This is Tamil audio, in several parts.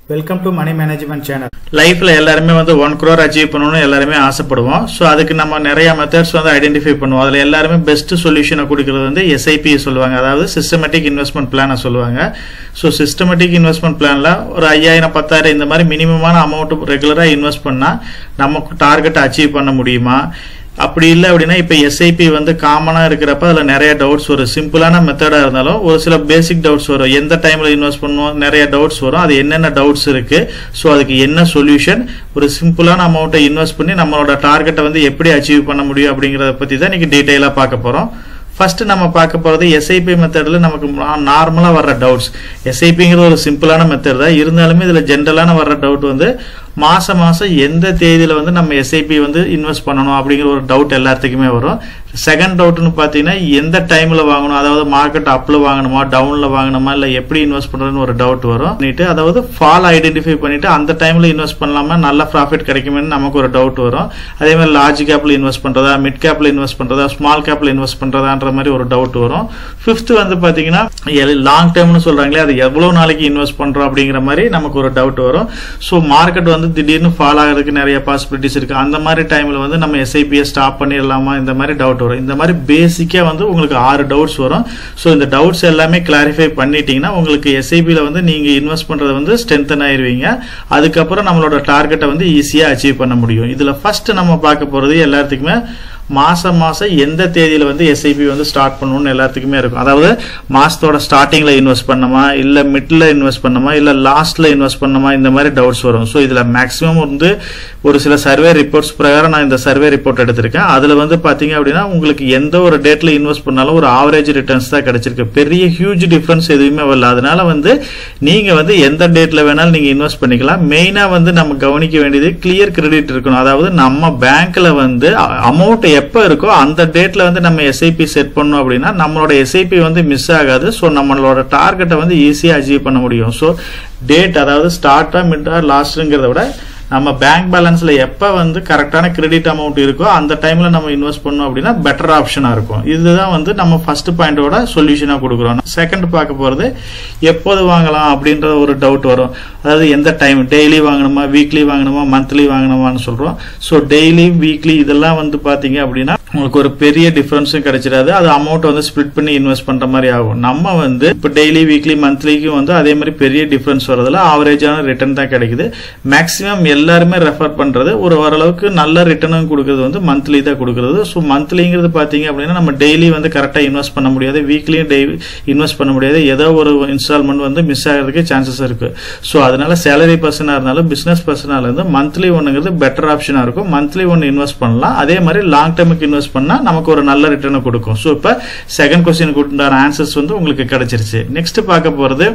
welcome to money management channel லைஃப்ல எல்லாருமே வந்து ஒன் crore அச்சீவ் பண்ணணும்னு எல்லாருமே ஆசைப்படுவோம் ஸோ அதுக்கு நம்ம நிறைய மெத்தட்ஸ் வந்து ஐடென்டிஃபை பண்ணுவோம் அதில் எல்லாருமே பெஸ்ட் சொல்யூஷனை கொடுக்கறது வந்து எஸ்ஐபி சொல்லுவாங்க அதாவது சிஸ்டமேட்டிக் இன்வெஸ்ட்மெண்ட் பிளானை சொல்லுவாங்க ஸோ சிஸ்டமேட்டிக் இன்வெஸ்ட்மெண்ட் பிளானில் ஒரு ஐயாயிரம் பத்தாயிரம் இந்த மாதிரி மினிமமான அமௌண்ட் ரெகுலராக இன்வெஸ்ட் பண்ணால் நமக்கு டார்கெட் அச்சீவ் பண்ண முடியுமா அப்படி இல்லை அப்படின்னா இப்போ எஸ்ஐபி வந்து காமனாக இருக்கிறப்ப அதில் நிறைய டவுட்ஸ் வரும் சிம்பிளான மெத்தடாக இருந்தாலும் ஒரு சில பேசிக் டவுட்ஸ் வரும் எந்த டைமில் இன்வெஸ்ட் பண்ணுவோம் நிறைய டவுட்ஸ் வரும் அது என்னென்ன டவுட்ஸ் இருக்குது ஸோ அதுக்கு என்ன சொல்யூஷன் ஒரு சிம்பிளான அமௌண்ட்டை இன்வெஸ்ட் பண்ணி நம்மளோட டார்கெட்டை வந்து எப்படி அச்சீவ் பண்ண முடியும் அப்படிங்கிறத பற்றி தான் இன்னைக்கு டீட்டெயிலாக பார்க்க போகிறோம் ஃபர்ஸ்ட் நம்ம பார்க்க போகிறது எஸ்ஐபி மெத்தடில் நமக்கு நார்மலாக வர்ற டவுட்ஸ் எஸ்ஐபிங்கிறது ஒரு சிம்பிளான மெத்தட் தான் இருந்தாலுமே இதில் ஜென்ரலான வர்ற டவுட் வந்து மாதம் மாதம் எந்த தேதியில் வந்து நம்ம எஸ்ஐபி வந்து இன்வெஸ்ட் பண்ணணும் அப்படிங்கிற ஒரு டவுட் எல்லாத்துக்குமே வரும் செகண்ட் டவுட்னு பார்த்தீங்கன்னா எந்த டைமில் வாங்கணும் அதாவது மார்க்கெட் அப்பில் வாங்கணுமா டவுனில் வாங்கணுமா இல்லை எப்படி இன்வெஸ்ட் பண்ணுறதுன்னு ஒரு டவுட் வரும் பண்ணிட்டு அதாவது ஃபால் ஐடென்டிஃபை பண்ணிட்டு அந்த டைமில் இன்வெஸ்ட் பண்ணலாமா நல்ல ப்ராஃபிட் கிடைக்குமேனு நமக்கு ஒரு டவுட் வரும் அதே மாதிரி லார்ஜ் கேப்பில் இன்வெஸ்ட் பண்ணுறதா மிட் கேப்பில் இன்வெஸ்ட் பண்ணுறதா ஸ்மால் கேப்பில் இன்வெஸ்ட் பண்ணுறதான்ற மாதிரி ஒரு டவுட் வரும் ஃபிஃப்த் வந்து பார்த்தீங்கன்னா லாங் டேர்ம்னு சொல்கிறாங்களே அது எவ்வளோ நாளைக்கு இன்வெஸ்ட் பண்ணுறோம் அப்படிங்கிற மாதிரி நமக்கு ஒரு டவுட் வரும் ஸோ மார்க்கெட் வந்து திடீர்னு ஃபால் ஆகிறதுக்கு நிறைய பாசிபிலிட்டிஸ் இருக்குது அந்த மாதிரி டைமில் வந்து நம்ம எஸ்ஐபியை ஸ்டாப் பண்ணிடலாமா இந்த மாதிரி டவுட் வரும் இந்த மாதிரி பேசிக்காக வந்து உங்களுக்கு ஆறு டவுட்ஸ் வரும் ஸோ இந்த டவுட்ஸ் எல்லாமே கிளாரிஃபை பண்ணிட்டீங்கன்னா உங்களுக்கு எஸ்ஐபியில் வந்து நீங்கள் இன்வெஸ்ட் பண்ணுறது வந்து ஸ்ட்ரென்தன் ஆயிருவீங்க அதுக்கப்புறம் நம்மளோட டார்கெட்டை வந்து ஈஸியாக அச்சீவ் பண்ண முடியும் இதில் ஃபர்ஸ்ட் நம்ம பார்க்க போகிறது எல்லாத்துக்குமே மாசம் மாசம் எந்த தேதியில வந்து எஸ்ஐபி வந்து ஸ்டார்ட் பண்ணணும்னு எல்லாத்துக்குமே இருக்கும் அதாவது மாசத்தோட ஸ்டார்டிங்ல இன்வெஸ்ட் பண்ணணுமா இல்ல மிட்ல இன்வெஸ்ட் பண்ணணுமா இல்ல லாஸ்ட்ல இன்வெஸ்ட் பண்ணணுமா இந்த மாதிரி டவுட்ஸ் வரும் ஸோ இதுல மேக்ஸிமம் வந்து ஒரு சில சர்வே ரிப்போர்ட்ஸ் பிரகாரம் நான் இந்த சர்வே ரிப்போர்ட் எடுத்திருக்கேன் அதுல வந்து பாத்தீங்க அப்படின்னா உங்களுக்கு எந்த ஒரு டேட்ல இன்வெஸ்ட் பண்ணாலும் ஒரு ஆவரேஜ் ரிட்டர்ன்ஸ் தான் கிடைச்சிருக்கு பெரிய ஹியூஜ் டிஃபரன்ஸ் எதுவுமே வரல அதனால வந்து நீங்க வந்து எந்த டேட்ல வேணாலும் நீங்க இன்வெஸ்ட் பண்ணிக்கலாம் மெயினா வந்து நம்ம கவனிக்க வேண்டியது கிளியர் கிரெடிட் இருக்கணும் அதாவது நம்ம பேங்க்ல வந்து அமௌண்ட் எப்போ இருக்கோ அந்த டேட்ல வந்து நம்ம எஸ்ஐபி செட் பண்ணோம் அப்படின்னா நம்மளோட எஸ்ஐபி வந்து மிஸ் ஆகாது ஸோ நம்மளோட டார்கெட்டை வந்து ஈஸியாக அச்சீவ் பண்ண முடியும் ஸோ டேட் அதாவது ஸ்டார்ட்டா மிட்டா லாஸ்ட்டுங்கிறத விட நம்ம பேங்க் பேலன்ஸ்ல எப்போ வந்து கரெக்டான கிரெடிட் அமௌண்ட் இருக்கோ அந்த டைம்ல நம்ம இன்வெஸ்ட் பண்ணோம் அப்படின்னா பெட்டர் ஆப்ஷனா இருக்கும் இதுதான் வந்து நம்ம ஃபர்ஸ்ட் பாயிண்டோட சொல்யூஷனா கொடுக்குறோம் செகண்ட் பார்க்க போறது எப்போது வாங்கலாம் அப்படின்ற ஒரு டவுட் வரும் அதாவது எந்த டைம் டெய்லி வாங்கணுமா வீக்லி வாங்கணுமா மந்த்லி வாங்கணுமான்னு சொல்றோம் ஸோ டெய்லி வீக்லி இதெல்லாம் வந்து பாத்தீங்க அப்படின்னா உங்களுக்கு ஒரு பெரிய டிஃபரன்ஸும் கிடைச்சிடாது அது அமௌண்ட் வந்து ஸ்ப்ளிட் பண்ணி இன்வெஸ்ட் பண்ற மாதிரி ஆகும் நம்ம வந்து இப்போ டெய்லி வீக்லி மந்த்லிக்கும் வந்து அதே மாதிரி பெரிய டிஃபரன்ஸ் வரதுல ஆவரேஜான ரிட்டர்ன் தான் கிடைக்குது மேக்ஸிமம் எல்லாருமே ரெஃபர் பண்றது ஒரு ஓரளவுக்கு நல்ல ரிட்டர்னும் கொடுக்கறது வந்து மந்த்லி தான் கொடுக்கறது ஸோ மந்த்லிங்கிறது பார்த்தீங்க அப்படின்னா நம்ம டெய்லி வந்து கரெக்டாக இன்வெஸ்ட் பண்ண முடியாது வீக்லியும் டெய்லி இன்வெஸ்ட் பண்ண முடியாது ஏதோ ஒரு இன்ஸ்டால்மெண்ட் வந்து மிஸ் ஆகிறதுக்கு சான்சஸ் இருக்கு ஸோ அதனால சேலரி பர்சனாக இருந்தாலும் பிஸ்னஸ் பர்சனாக இருந்து மந்த்லி ஒன்றுங்கிறது பெட்டர் ஆப்ஷனாக இருக்கும் மந்த்லி ஒன்று இன்வெஸ்ட் பண்ணலாம் அதே மாதிரி லாங் டேர்முக்கு இன்வெஸ்ட் பண்ணால் நமக்கு ஒரு நல்ல ரிட்டர்னை கொடுக்கும் ஸோ இப்போ செகண்ட் கொஸ்டின் உண்டான ஆன்சர்ஸ் வந்து உங்களுக்கு கிடைச்சிருச்சு நெக்ஸ்ட் பார்க்க போகிறது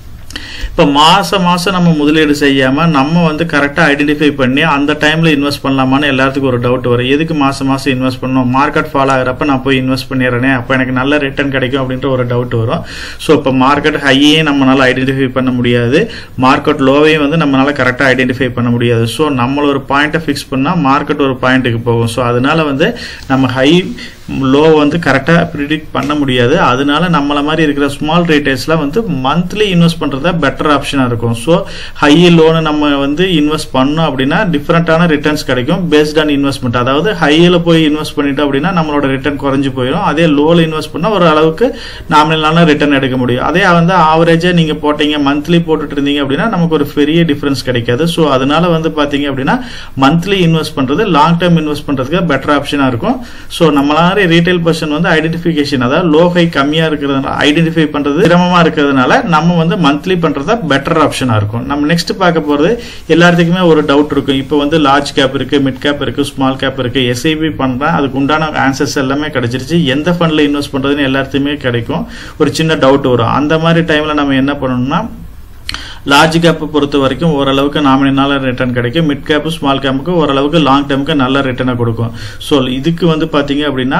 இப்போ மாசம் மாசம் நம்ம முதலீடு செய்யாம நம்ம வந்து கரெக்டாக ஐடென்டிஃபை பண்ணி அந்த டைம்ல இன்வெஸ்ட் பண்ணலாமான்னு எல்லாத்துக்கும் ஒரு டவுட் வரும் எதுக்கு மாசம் மாசம் இன்வெஸ்ட் பண்ணணும் மார்க்கெட் ஃபால் ஆகிறப்ப நான் போய் இன்வெஸ்ட் பண்ணிடுறேனே அப்போ எனக்கு நல்ல ரிட்டர்ன் கிடைக்கும் அப்படின்ற ஒரு டவுட் வரும் ஸோ இப்போ மார்க்கெட் ஹையே நம்மளால ஐடென்டிஃபை பண்ண முடியாது மார்க்கெட் லோவையும் வந்து நம்மளால கரெக்டாக ஐடென்டிஃபை பண்ண முடியாது ஸோ நம்மள ஒரு பாயிண்ட்டை ஃபிக்ஸ் பண்ணால் மார்க்கெட் ஒரு பாயிண்ட்டுக்கு போகும் ஸோ அதனால வந்து நம்ம ஹை லோ வந்து கரெக்டாக ப்ரிடிக்ட் பண்ண முடியாது அதனால நம்மள மாதிரி இருக்கிற ஸ்மால் ரேட்டர்ஸ்லாம் வந்து மந்த்லி இன்வெஸ்ட் பண்ணுறதா பெட்டர் ஆப்ஷனாக இருக்கும் ஸோ ஹை லோனு நம்ம வந்து இன்வெஸ்ட் பண்ணோம் அப்படின்னா டிஃப்ரெண்ட்டான ரிட்டர்ன்ஸ் கிடைக்கும் பேஸ்ட் ஆன் இன்வெஸ்ட்மெண்ட் அதாவது ஹையில் போய் இன்வெஸ்ட் பண்ணிட்டோம் அப்படின்னா நம்மளோட ரிட்டர்ன் குறைஞ்சு போயிடும் அதே லோவில் இன்வெஸ்ட் பண்ணால் ஒரு அளவுக்கு நாமினலான ரிட்டர்ன் எடுக்க முடியும் அதே வந்து ஆவரேஜாக நீங்கள் போட்டீங்க மந்த்லி போட்டுட்டு இருந்தீங்க அப்படின்னா நமக்கு ஒரு பெரிய டிஃபரன்ஸ் கிடைக்காது ஸோ அதனால வந்து பார்த்தீங்க அப்படின்னா மந்த்லி இன்வெஸ்ட் பண்ணுறது லாங் டேர்ம் இன்வெஸ்ட் பண்ணுறதுக்கு பெட்டர் ஆப்ஷனாக இருக்கும் ஸோ நம்மளால மாதிரி ரீட்டைல் பர்சன் வந்து ஐடென்டிஃபிகேஷன் அதாவது லோ ஹை கம்மியாக இருக்கிறதுனால ஐடென்டிஃபை பண்ணுறது சிரமமாக இருக்கிறதுனால நம்ம வந்து மந்த்லி பண்ணுறதா பெட்டர் ஆப்ஷனாக இருக்கும் நம்ம நெக்ஸ்ட் பார்க்க போகிறது எல்லாத்துக்குமே ஒரு டவுட் இருக்கும் இப்போ வந்து லார்ஜ் கேப் இருக்குது மிட் கேப் இருக்குது ஸ்மால் கேப் இருக்குது எஸ்ஐபி பண்ணுறேன் அதுக்கு உண்டான ஆன்சர்ஸ் எல்லாமே கிடைச்சிருச்சு எந்த ஃபண்டில் இன்வெஸ்ட் பண்ணுறதுன்னு எல்லாத்துக்குமே கிடைக்கும் ஒரு சின்ன டவுட் வரும் அந்த மாதிரி டைமில் நம்ம என்ன பண்ணணும்னா லார்ஜ் கேப்பை பொறுத்த வரைக்கும் ஓரளவுக்கு நாமினால ரிட்டர்ன் கிடைக்கும் மிட் கேப் ஸ்மால் கேப்புக்கு ஓரளவுக்கு லாங் டேர்முக்கு நல்ல ரிட்டர்னை கொடுக்கும் ஸோ இதுக்கு வந்து பார்த்தீங்க அப்படின்னா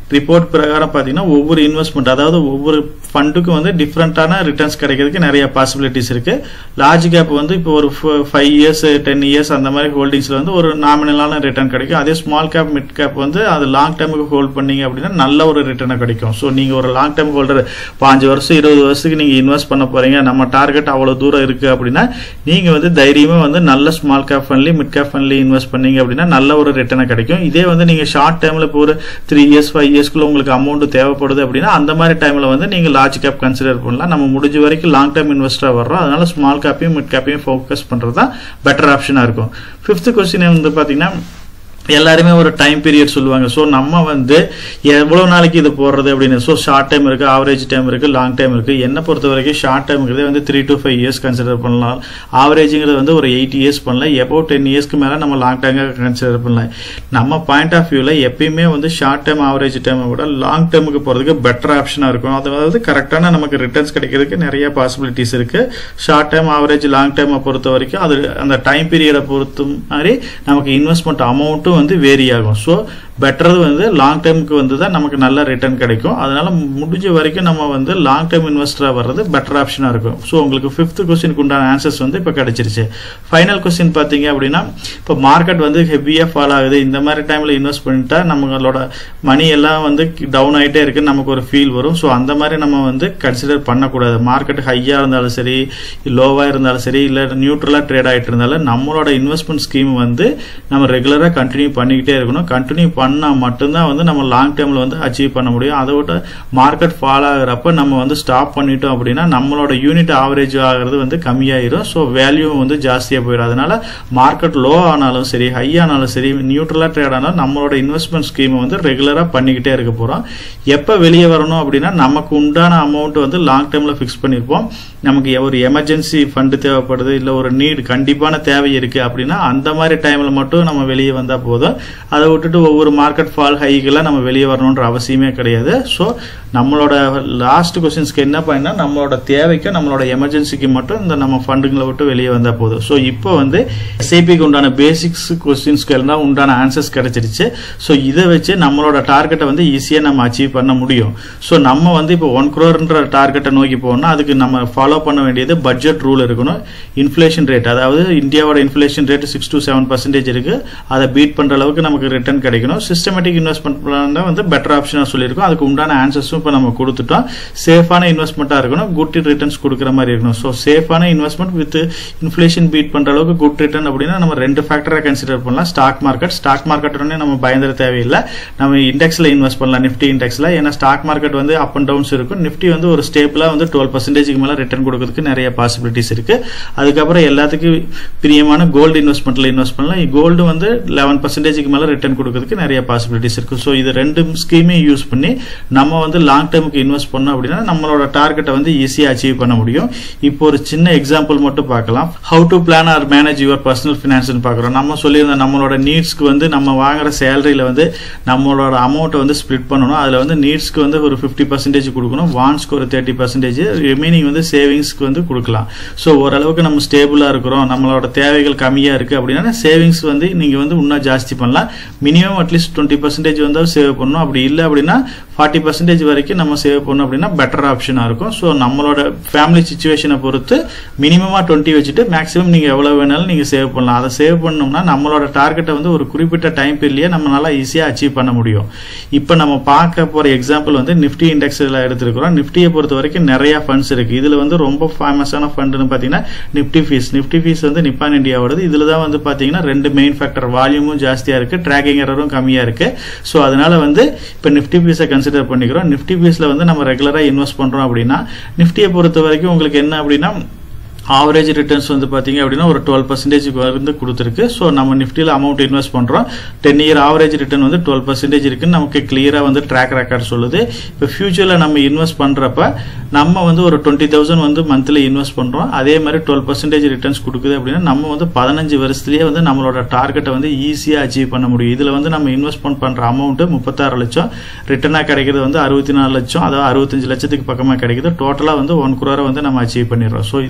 ரிப்போர்ட் பிரகாரம் பார்த்தீங்கன்னா ஒவ்வொரு இன்வெஸ்ட்மெண்ட் அதாவது ஒவ்வொரு ஃபண்டுக்கும் வந்து டிஃப்ரெண்ட்டான ரிட்டர்ன்ஸ் கிடைக்கிறதுக்கு நிறைய பாசிபிலிட்டிஸ் இருக்கு லார்ஜ் கேப் வந்து இப்போ ஒரு ஃபைவ் இயர்ஸ் டென் இயர்ஸ் அந்த மாதிரி ஹோல்டிங்ஸ்ல வந்து ஒரு நாமினலான ரிட்டர்ன் கிடைக்கும் அதே ஸ்மால் கேப் மிட் கேப் வந்து அது லாங் டேர்முக்கு ஹோல்ட் பண்ணீங்க அப்படின்னா நல்ல ஒரு ரிட்டர்னை கிடைக்கும் ஸோ நீங்க ஒரு லாங் டேர்ம் ஹோல்டர் பாஞ்சு வருஷம் இருபது வருஷத்துக்கு நீங்க இன்வெஸ்ட் பண்ண போறீங்க நம்ம டார்கெட் அவ்வளவு தூரம் இருக்கு அப்படின்னா நீங்க வந்து தைரியமா வந்து நல்ல ஸ்மால் கேப் ஃபண்ட்லி மிட் கேப் ஃபண்ட்லி இன்வெஸ்ட் பண்ணீங்க அப்படின்னா நல்ல ஒரு ரிட்டர்னை கிடைக்கும் இதே வந்து நீங்க ஷார்ட் டைம்ல இப்போ ஒரு த்ரீ இயர்ஸ் ஃபைவ் இயர்ஸ்க்குள்ள உங்களுக்கு அமௌண்ட் தேவைப்படுது அப்படின்னா அந்த மாதிரி டைம்ல வந்து நீங்க லார்ஜ் கேப் கன்சிடர் பண்ணலாம் நம்ம முடிஞ்ச வரைக்கும் லாங் டேர்ம் இன்வெஸ்டரா வர்றோம் அதனால ஸ்மால் கேப்பையும் மிட் கேப்பையும் ஃபோக்கஸ் பண்றது தான் பெட்டர் ஆப்ஷனா இருக்கும் ஃபிஃப்த் கொஸ்டின் வந்து பாத்தீங்கன்னா எல்லாருமே ஒரு டைம் பீரியட் சொல்லுவாங்க ஸோ நம்ம வந்து எவ்வளோ நாளைக்கு இது போடுறது அப்படின்னு ஸோ ஷார்ட் டைம் இருக்கு ஆவரேஜ் டைம் இருக்கு லாங் டைம் இருக்கு என்ன பொறுத்த வரைக்கும் ஷார்ட் டைம்ங்கிறதே வந்து three to five years consider பண்ணலாம் ஆவரேஜுங்கிறது வந்து ஒரு எயிட் இயர்ஸ் பண்ணலாம் எபோ டென் இயர்ஸ்க்கு மேலே நம்ம லாங் டைமாக கன்சிடர் பண்ணலாம் நம்ம பாயிண்ட் ஆஃப் வியூவில் எப்பயுமே வந்து ஷார்ட் டைம் ஆவரேஜ் டைமை விட லாங் டைமுக்கு போகிறதுக்கு பெட்டர் ஆப்ஷனாக இருக்கும் அதாவது கரெக்டான நமக்கு ரிட்டர்ன்ஸ் கிடைக்கிறதுக்கு நிறைய பாசிபிலிட்டிஸ் இருக்கு ஷார்ட் டைம் ஆவரேஜ் லாங் டைமை பொறுத்த வரைக்கும் அது அந்த டைம் பீரியடை பொறுத்த மாதிரி நமக்கு இன்வெஸ்ட்மெண்ட் அமௌண்ட்டும் வந்து வேரி ஆகும் ஸோ பெட்டர் வந்து லாங் டைமுக்கு வந்து தான் நமக்கு நல்ல ரிட்டர்ன் கிடைக்கும் அதனால முடிஞ்ச வரைக்கும் நம்ம வந்து லாங் டைம் இன்வெஸ்டராக வர்றது பெட்டர் ஆப்ஷனாக இருக்கும் ஸோ உங்களுக்கு ஃபிஃப்த் கொஸ்டினுக்கு உண்டான ஆன்சர்ஸ் வந்து இப்போ கிடைச்சிருச்சு ஃபைனல் கொஸ்டின் பார்த்தீங்க அப்படின்னா இப்போ மார்க்கெட் வந்து ஹெவியாக ஃபால் ஆகுது இந்த மாதிரி டைமில் இன்வெஸ்ட் பண்ணிட்டா நம்மளோட மணி எல்லாம் வந்து டவுன் ஆகிட்டே இருக்குன்னு நமக்கு ஒரு ஃபீல் வரும் ஸோ அந்த மாதிரி நம்ம வந்து கன்சிடர் பண்ணக்கூடாது மார்க்கெட் ஹையாக இருந்தாலும் சரி லோவாக இருந்தாலும் சரி இல்லை நியூட்ரலாக ட்ரேட் ஆகிட்டு இருந்தாலும் நம்மளோட இன்வெஸ்ட்மெண்ட் ஸ்கீம் வந்து நம்ம ரெகுலராக கண்டினியூ பண்ணிக்கிட்டே இருக்கணும் கண்டினியூ பண்ணால் மட்டும்தான் வந்து நம்ம லாங் டைமில் வந்து அச்சீவ் பண்ண முடியும் அதை விட்டு மார்க்கெட் ஃபால் ஆகுறப்ப நம்ம வந்து ஸ்டாப் பண்ணிட்டோம் அப்படின்னா நம்மளோட யூனிட் ஆவரேஜ் ஆகிறது வந்து கம்மியாயிரும் ஸோ வேல்யூ வந்து ஜாஸ்தியாக போயிடும் அதனால மார்க்கெட் லோ ஆனாலும் சரி ஹை ஆனாலும் சரி நியூட்ரலாக ட்ரேட் ஆனாலும் நம்மளோட இன்வெஸ்ட்மெண்ட் ஸ்கீமை வந்து ரெகுலராக பண்ணிக்கிட்டே இருக்க போகிறோம் எப்போ வெளியே வரணும் அப்படின்னா நமக்கு உண்டான அமௌண்ட் வந்து லாங் டைமில் ஃபிக்ஸ் பண்ணியிருப்போம் நமக்கு ஒரு எமர்ஜென்சி ஃபண்டு தேவைப்படுது இல்லை ஒரு நீட் கண்டிப்பான தேவை இருக்குது அப்படின்னா அந்த மாதிரி டைமில் மட்டும் நம்ம வெளியே வந்தால் போதும் அதை விட்டுட்டு ஒவ்வொரு மார்க்கெட் ஃபால் ஹைக்கெல்லாம் நம்ம வெளியே வரணுன்ற அவசியமே கிடையாது ஸோ நம்மளோட லாஸ்ட் கொஸ்டின்ஸ்க்கு என்ன பண்ணா நம்மளோட தேவைக்கும் நம்மளோட எமர்ஜென்சிக்கு மட்டும் இந்த நம்ம ஃபண்டுங்களை விட்டு வெளியே வந்தால் போதும் ஸோ இப்போ வந்து எஸ்ஐபிக்கு உண்டான பேசிக்ஸ் கொஸ்டின்ஸ்க்கு எல்லாம் உண்டான ஆன்சர்ஸ் கிடைச்சிருச்சு ஸோ இதை வச்சு நம்மளோட டார்கெட்டை வந்து ஈஸியாக நம்ம அச்சீவ் பண்ண முடியும் ஸோ நம்ம வந்து இப்போ ஒன் க்ரோர்ன்ற டார்கெட்டை நோக்கி போகணும்னா அதுக்கு நம்ம ஃபாலோ பண்ண வேண்டியது பட்ஜெட் ரூல் இருக்கணும் இன்ஃப்ளேஷன் ரேட் அதாவது இந்தியாவோட inflation rate six to seven percentage இருக்கு அதை பீட் பண்ற அளவுக்கு நமக்கு ரிட்டர்ன் கிடைக்கணும் சிஸ்டமேட்டிக் இன்வெஸ்ட்மெண்ட் பிளான் வந்து பெட்டர் ஆப்ஷனாக சொல்லியிருக்கோம் அதுக்கு உண்டான ஆன்சர்ஸும் இப்போ நம்ம கொடுத்துட்டோம் சேஃபான இன்வெஸ்ட்மெண்ட்டாக இருக்கணும் குட் ரிட்டர்ன்ஸ் கொடுக்குற மாதிரி இருக்கணும் ஸோ சேஃபான இன்வெஸ்ட்மெண்ட் வித் இன்ஃப்ளேஷன் பீட் பண்ற அளவுக்கு குட் ரிட்டர்ன் அப்படின்னா நம்ம ரெண்டு ஃபேக்டரை கன்சிடர் பண்ணலாம் ஸ்டாக் மார்க்கெட் ஸ்டாக் மார்க்கெட் நம்ம பயந்துட தேவையில்லை நம்ம இண்டெக்ஸ்ல இன்வெஸ்ட் பண்ணலாம் நிஃப்டி இண்டெக்ஸ்ல ஏன்னா ஸ்டாக் மார்க்கெட் வந்து அப் அண்ட் டவுன்ஸ் இருக்கும் நிஃப்டி வந்து ஒரு ஸ்டேபிளா வந்து டுவெல் பர்சன்டேஜ்க்கு மேல ரிட்டர்ன் கொடுக்கறதுக்கு நிறைய பாசிபிலிட்டிஸ் இருக்கு அதுக்கப்புறம் எல்லாத்துக்கும் பிரியமான கோல்டு இன்வெஸ்ட்மெண்ட்ல இன்வெஸ்ட் பண்ணலாம் கோல்டு வந்து லெவன் பர்சன்டேஜ்க்கு மேல ரிட்டர்ன் கொடுக்கறதுக்கு நிறைய பாசிபிலிட்டிஸ் இருக்கு ஸோ இது ரெண்டு ஸ்கீமே யூஸ் பண்ணி நம்ம வந்து லாங் டைமுக்கு இன்வெஸ்ட் பண்ணோம் அப்படின்னா நம்மளோட டார்கெட்டை வந்து ஈஸியாக அச்சீவ் பண்ண முடியும் இப்போ ஒரு சின்ன எக்ஸாம்பிள் மட்டும் பார்க்கலாம் how to plan or manage your personal ஃபினான்ஸ்னு பார்க்குறோம் நம்ம சொல்லியிருந்த நம்மளோட நீட்ஸ்க்கு வந்து நம்ம வாங்குற சேலரியில் வந்து நம்மளோட அமௌண்ட்டை வந்து ஸ்ப்ளிட் பண்ணணும் அதில் வந்து நீட்ஸ்க்கு வந்து ஒரு ஃபிஃப்டி பர்சன்டேஜ் கொடுக்கணும் வான்ஸ்க்கு ஒரு தேர்ட்டி பர்சன்டேஜ் ரிமைனிங் வந்து சேவிங்ஸ்க்கு வந்து கொடுக்கலாம் ஸோ ஓரளவுக்கு நம்ம ஸ்டேபிளாக இருக்கிறோம் நம்மளோட தேவைகள் கம்மியாக இருக்குது அப்படின்னா சேவிங்ஸ் வந்து நீங்கள் வந்து இன்னும் ஜாஸ்தி பண்ணலாம் மினிமம் அட்லீஸ்ட் டுவெண்ட்டி பர்சன்டேஜ் வந்து சேவ் பண்ணணும் அப்படி இல்லை அப்படின்னா ஃபார்ட்டி பர்சன்டேஜ் வரைக்கும் நம்ம சேவ் பண்ணோம் அப்படின்னா பெட்டர் ஆப்ஷனாக இருக்கும் ஸோ நம்மளோட ஃபேமிலி சுச்சுவேஷனை பொறுத்து மினிமமாக டுவெண்ட்டி வச்சுட்டு மேக்ஸிமம் நீங்கள் எவ்வளோ வேணாலும் நீங்கள் சேவ் பண்ணலாம் அதை சேவ் பண்ணோம்னா நம்மளோட டார்கெட்டை வந்து ஒரு குறிப்பிட்ட டைம் பீரியட்லேயே நம்மளால ஈஸியாக அச்சீவ் பண்ண முடியும் இப்போ நம்ம பார்க்க போகிற எக்ஸாம்பிள் வந்து நிஃப்டி இண்டெக்ஸில் எடுத்துருக்கிறோம் நிஃப்டியை பொறுத்த வரைக்கும் நிறைய ஃபண்ட்ஸ் இருக்குது இதில் வந்து ரொம்ப ஃபேமஸான ஃபண்டுன்னு பார்த்தீங்கன்னா நிஃப்டி ஃபீஸ் நிஃப்டி ஃபீஸ் வந்து நிப்பான் இந்தியாவோடது இதில் தான் வந்து பார்த்தீங்கன்னா ரெண்டு மெயின் ஃபேக்டர் வால்யூமும் ஜாஸ்தியாக இருக்குது ட்ராக்கிங் எரரும் கம்மியாக இருக்குது ஸோ அதனால வந்து இப்போ நிஃப்டி ஃபீஸை கன்சிடர் பண்ணிக்கிறோம் நிஃப்டி ஃபீஸில் வந்து நம்ம ரெகுலராக இன்வெஸ்ட் பண்ணுறோம் அப்படின்னா நிஃப்டியை பொறுத்த வரைக்கும் உங்களுக்கு என்ன அப்படின்னா ஆவரேஜ் ரிட்டர்ன்ஸ் வந்து பார்த்தீங்க அப்படின்னா ஒரு டுவெல் பர்சன்டேஜ்க்கு வந்து கொடுத்துருக்கு ஸோ நம்ம நிஃப்டியில் அமௌண்ட் இன்வெஸ்ட் பண்ணுறோம் டென் இயர் ஆவரேஜ் ரிட்டர்ன் வந்து டுவெல் பர்சன்டேஜ் இருக்குன்னு நமக்கு கிளியராக வந்து ட்ராக் ரெக்கார்ட் சொல்லுது இப்போ ஃபியூச்சரில் நம்ம இன்வெஸ்ட் பண்ணுறப்ப நம்ம வந்து ஒரு டுவெண்ட்டி தௌசண்ட் வந்து மந்த்லி இன்வெஸ்ட் பண்ணுறோம் அதே மாதிரி டுவெல் பர்சன்டேஜ் ரிட்டர்ன்ஸ் கொடுக்குது அப்படின்னா நம்ம வந்து பதினஞ்சு வருஷத்துலேயே வந்து நம்மளோட டார்கெட்டை வந்து ஈஸியாக அச்சீவ் பண்ண முடியும் இதில் வந்து நம்ம இன்வெஸ்ட்மெண்ட் பண்ணுற அமௌண்ட்டு முப்பத்தாறு லட்சம் ரிட்டர்னாக கிடைக்கிறது வந்து அறுபத்தி நாலு லட்சம் அதாவது அறுபத்தஞ்சு லட்சத்துக்கு பக்கமாக கிடைக்குது டோட்டலாக வந்து ஒன் குரோரை வந்து நம்ம அச்சீவ் பண்ணிடுறோம் ஸோ இதுக்கு வந்து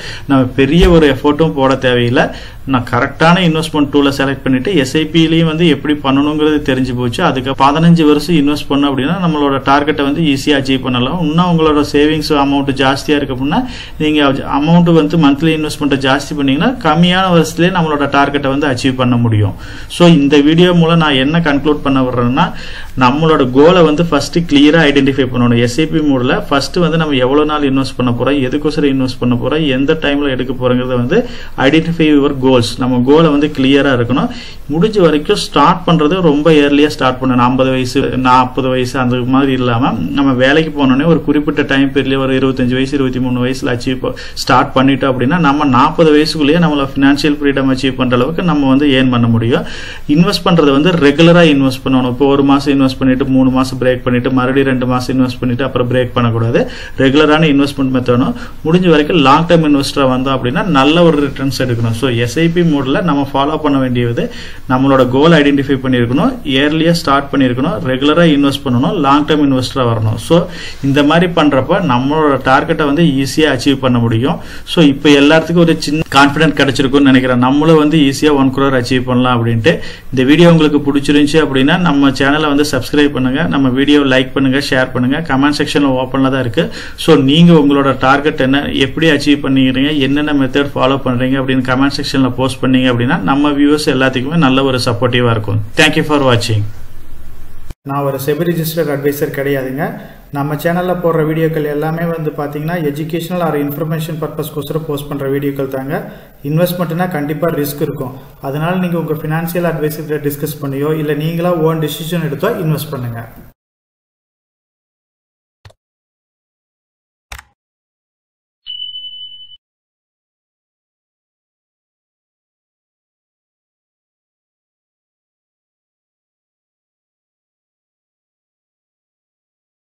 நம்ம பெரிய ஒரு எஃபோர்ட்டும் போட தேவையில்லை நான் கரெக்டான இன்வெஸ்ட்மெண்ட் டூலை செலக்ட் பண்ணிட்டு எஸ்ஐபிலையும் வந்து எப்படி பண்ணணுங்கிறது தெரிஞ்சு போச்சு அதுக்கு பதினஞ்சு வருஷம் இன்வெஸ்ட் பண்ணோம் அப்படின்னா நம்மளோட டார்கெட்டை வந்து ஈஸியாக அச்சீவ் பண்ணலாம் இன்னும் உங்களோட சேவிங்ஸ் அமௌண்ட் ஜாஸ்தியாக இருக்கு அப்படின்னா நீங்கள் அமௌண்ட் வந்து மந்த்லி இன்வெஸ்ட்மெண்ட்டை ஜாஸ்தி பண்ணீங்கன்னா கம்மியான வருஷத்துலேயே நம்மளோட டார்கெட்டை வந்து அச்சீவ் பண்ண முடியும் ஸோ இந்த வீடியோ மூலம் நான் என்ன கன்க்ளூட் பண்ண வர்றேன்னா நம்மளோட கோலை வந்து ஃபர்ஸ்ட் கிளியராக ஐடென்டிஃபை பண்ணணும் எஸ்ஐபி மூடில் ஃபர்ஸ்ட் வந்து நம்ம எவ்வளோ நாள் இன்வெஸ்ட் பண்ண போகிறோம் எதுக்கோசரம் இன்வெஸ்ட் பண்ண போகிறோம் எந்த டைமில் எடுக்க போகிறோங்கிறத வந்து ஐடென்டிஃபை யுவர் கோல்ஸ் நம்ம கோலை வந்து கிளியராக இருக்கணும் முடிஞ்ச வரைக்கும் ஸ்டார்ட் பண்ணுறது ரொம்ப ஏர்லியாக ஸ்டார்ட் பண்ணணும் ஐம்பது வயசு நாற்பது வயசு அந்த மாதிரி இல்லாமல் நம்ம வேலைக்கு போனோடனே ஒரு குறிப்பிட்ட டைம் பீரியட்ல ஒரு இருபத்தஞ்சு வயசு இருபத்தி மூணு வயசுல அச்சீவ் ஸ்டார்ட் பண்ணிட்டோம் அப்படின்னா நம்ம நாற்பது வயசுக்குள்ளேயே நம்மள ஃபினான்ஷியல் ஃப்ரீடம் அச்சீவ் பண்ணுற அளவுக்கு நம்ம வந்து ஏர்ன் பண்ண முடியும் இன்வெஸ்ட் பண்ணுறது வந்து ரெகுலராக இன்வெஸ்ட் பண்ணணும் இப்போ ஒரு மாதம் இன்வெஸ்ட் பண்ணிட்டு மூணு மாதம் பிரேக் பண்ணிட்டு மறுபடியும் ரெண்டு மாதம் இன்வெஸ்ட் பண்ணிட்டு அப்புறம் பிரேக் பண்ணக்கூடாது ரெகுலரான இன்வெஸ்ட்மெண்ட் மெத்தடும் முடிஞ்ச வரைக்கும் லாங் டர்ம் இன்வெஸ்டராக வந்தோம் அப்படின்னா நல்ல ஒரு ரிட்டர்ன்ஸ் எடுக்கணும் ஸோ எஸ்ஐபி மோடில் நம்ம ஃபாலோ பண்ண வேண்டியது நம்மளோட கோல் ஐடென்டிஃபை பண்ணியிருக்கணும் இயர்லியாக ஸ்டார்ட் பண்ணியிருக்கணும் ரெகுலராக இன்வெஸ்ட் பண்ணணும் லாங் டர்ம் இன்வெஸ்டராக வரணும் ஸோ இந்த மாதிரி பண்ணுறப்ப நம்மளோட டார்கெட்டை வந்து ஈஸியாக அச்சீவ் பண்ண முடியும் ஸோ இப்போ எல்லாத்துக்கும் ஒரு சின்ன கான்ஃபிடென்ட் கிடைச்சிருக்கும்னு நினைக்கிறேன் நம்மளும் வந்து ஈஸியாக ஒன் குரோர் அச்சீவ் பண்ணலாம் அப்படின்ட்டு இந்த வீடியோ உங்களுக்கு பிடிச்சிருந்துச்சு அப்படின்னா நம்ம சேனலை வந்து சப்ஸ்கிரைப் பண்ணுங்க நம்ம வீடியோ லைக் பண்ணுங்க ஷேர் பண்ணுங்க கமெண்ட் செக்ஷனில் ஓப்பனில் தான் இருக்கு ஸோ நீங்க உங்களோட டார்கெட் என்ன எப்படி அச்சீவ் பண்ணிக்கிறீங்க என்னென்ன மெத்தட் ஃபாலோ பண்றீங்க அப்படின்னு கமெண்ட் செக்ஷனில் போஸ்ட் பண்ணீங்க அப்படின்னா நம்ம வியூவர்ஸ் எல்லாத்துக்குமே நல்ல ஒரு சப்போர்ட்டிவா இருக்கும் தேங்க்யூ ஃபார் வாட்சிங் நான் ஒரு செபி ரிஜிஸ்டர்ட் அட்வைசர் கிடையாதுங்க நம்ம சேனலில் போடுற வீடியோக்கள் எல்லாமே வந்து பார்த்தீங்கன்னா எஜுகேஷனல் ஆர் இன்ஃபர்மேஷன் பர்பஸ்க்கோசரம் போஸ்ட் பண்ணுற வீடியோக்கள் தாங்க இன்வெஸ்ட்மெண்ட்னா கண்டிப்பாக ரிஸ்க் இருக்கும் அதனால நீங்கள் உங்கள் ஃபினான்ஷியல் அட்வைசர்கிட்ட டிஸ்கஸ் பண்ணியோ இல்லை நீங்களா ஓன் டிசிஷன் எடுத்தோ இன்வெஸ்ட் பண்ணுங்கள்